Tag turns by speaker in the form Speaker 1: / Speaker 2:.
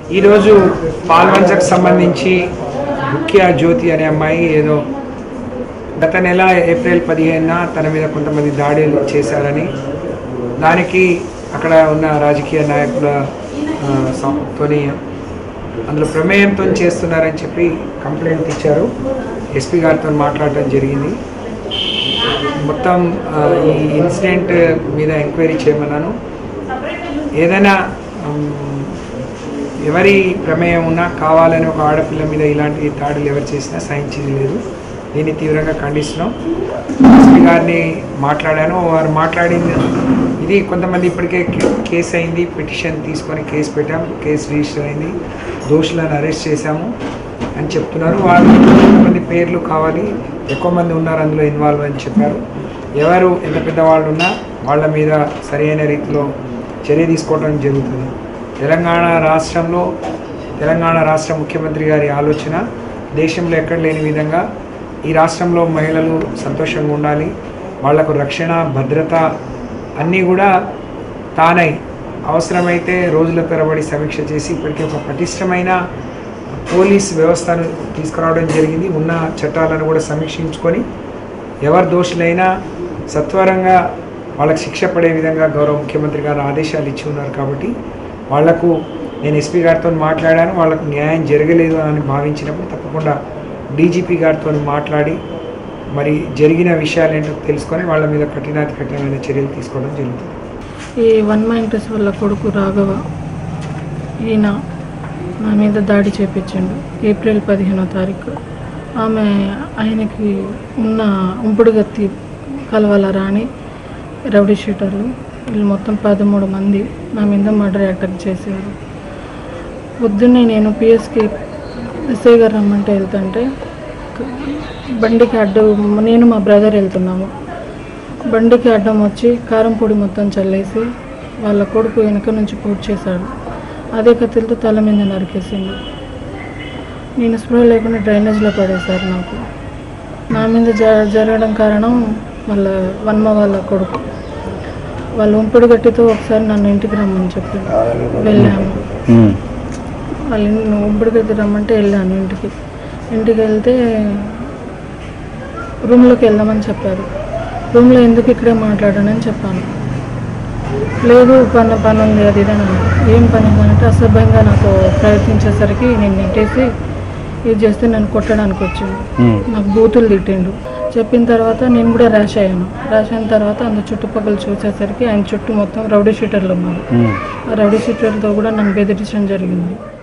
Speaker 1: ఈరోజు పాల్వంచకు సంబంధించి ముఖ్య జ్యోతి అనే అమ్మాయి ఏదో గత నెల ఏప్రిల్ పదిహేనున తన మీద కొంతమంది దాడులు చేశారని దానికి అక్కడ ఉన్న రాజకీయ నాయకుల ఆ, సం- తోని అందులో ప్రమేయంతో చేస్తున్నారని చెప్పి కంప్లైంట్ ఇచ్చారు ఎస్పీ గారితో మాట్లాడడం జరిగింది మొత్తం ఆ, ఈ ఇన్సిడెంట్ మీద ఎంక్వైరీ చేయమన్నాను ఏదైనా ఉమ్, ఎవరి ప్రమేయం ఉన్నా కావాలని ఒక ఆడపిల్ల మీద ఇలాంటి దాడులు ఎవరు చేసినా సహించేది లేదు దీన్ని తీవ్రంగా ఖండిస్తున్నాం ఎస్పీ గారిని మాట్లాడాను వారు మాట్లాడింది ఇది కొంతమంది ఇప్పటికే కే- కేసు అయింది పిటిషన్ తీసుకొని కేసు పెట్టాం కేసు రిజిస్టర్ అయింది దోషులను అరెస్ట్ చేశాము అని చెప్తున్నారు వాళ్ళు కొంతమంది పేర్లు కావాలి ఎక్కువ మంది ఉన్నారు అందులో ఇన్వాల్వ్ అని చెప్పారు ఎవరు ఎంత పెద్దవాళ్ళు ఉన్నా వాళ్ళ మీద సరైన రీతిలో చర్య తీసుకోవడం జరుగుతుంది తెలంగాణ రాష్ట్రంలో తెలంగాణ రాష్ట్ర ముఖ్యమంత్రి గారి ఆలోచన దేశంలో ఎక్కడ లేని విధంగా ఈ రాష్ట్రంలో మహిళలు సంతోషంగా ఉండాలి వాళ్లకు రక్షణ భద్రత అన్నీ కూడా తానై అవసరమైతే రోజుల తరబడి సమీక్ష చేసి ఇప్పటికే ఒక పటిష్టమైన పోలీస్ వ్యవస్థను తీసుకురావడం జరిగింది ఉన్న చట్టాలను కూడా సమీక్షించుకొని ఎవరు దోషులైనా సత్వరంగా వాళ్ళకి శిక్ష పడే విధంగా గౌరవ ముఖ్యమంత్రి గారు ఆదేశాలు ఇచ్చి ఉన్నారు కాబట్టి వాళ్లకు నేను ఎస్పీ గారితో మాట్లాడాను వాళ్ళకు న్యాయం జరగలేదు అని భావించినప్పుడు తప్పకుండా డీజీపీ గారితో మాట్లాడి మరి జరిగిన విషయాలు ఏంటో తెలుసుకొని వాళ్ళ మీద కఠినాతి కఠినమైన చర్యలు తీసుకోవడం జరుగుతుంది
Speaker 2: ఈ వన్ మైంటస్ వాళ్ళ కొడుకు రాఘవ ఈయన నా మీద దాడి చేపించిండు ఏప్రిల్ పదిహేనో తారీఖు ఆమె ఆయనకి ఉన్న ఉంపుడుగత్తి కలవాల రాణి రౌడీ షీటర్లు వీళ్ళు మొత్తం పదమూడు మంది నా మీద మర్డర్ అటాక్ చేశారు పొద్దున్నే నేను పిఎస్కి ఎస్ఐ గారు రమ్మంటే వెళ్తుంటే బండికి అడ్డం నేను మా బ్రదర్ వెళ్తున్నాము బండికి అడ్డం వచ్చి కారం పొడి మొత్తం చల్లేసి వాళ్ళ కొడుకు వెనక నుంచి పూర్తి చేశాడు అదే కత్తిలతో తల మీద నరికేసిండు నేను స్పృహ లేకుండా డ్రైనేజ్లో పడేశారు నాకు నా మీద జ జరగడం కారణం వాళ్ళ వన్మ వాళ్ళ కొడుకు వాళ్ళ ఉంపుడు గట్టితో ఒకసారి నన్ను ఇంటికి రమ్మని చెప్పి వెళ్ళాము వాళ్ళ ఇన్- ఉంపుడు గట్టి రమ్మంటే వెళ్ళాను ఇంటికి ఇంటికి వెళ్తే రూమ్లోకి వెళ్దామని చెప్పారు రూమ్లో ఎందుకు ఇక్కడే మాట్లాడానని చెప్పాను లేదు పని పని ఉంది అది ఇది అని అన్నారు. ఏం పని అంటే అసభ్యంగా నాకు ప్రయత్నించేసరికి నేను నెట్టేసి ఇది చేస్తే నన్ను కొట్టడానికి వచ్చింది నాకు బూతులు తిట్టిండు చెప్పిన తర్వాత నేను కూడా ర్యాష్ అయ్యాను ర్యాష్ అయిన తర్వాత అందు చుట్టుపక్కల చూసేసరికి ఆయన చుట్టూ మొత్తం రౌడీ షీటర్లు ఉన్నారు ఆ రౌడీ షీటర్లతో కూడా నన్ను బెదిరించడం జరిగింది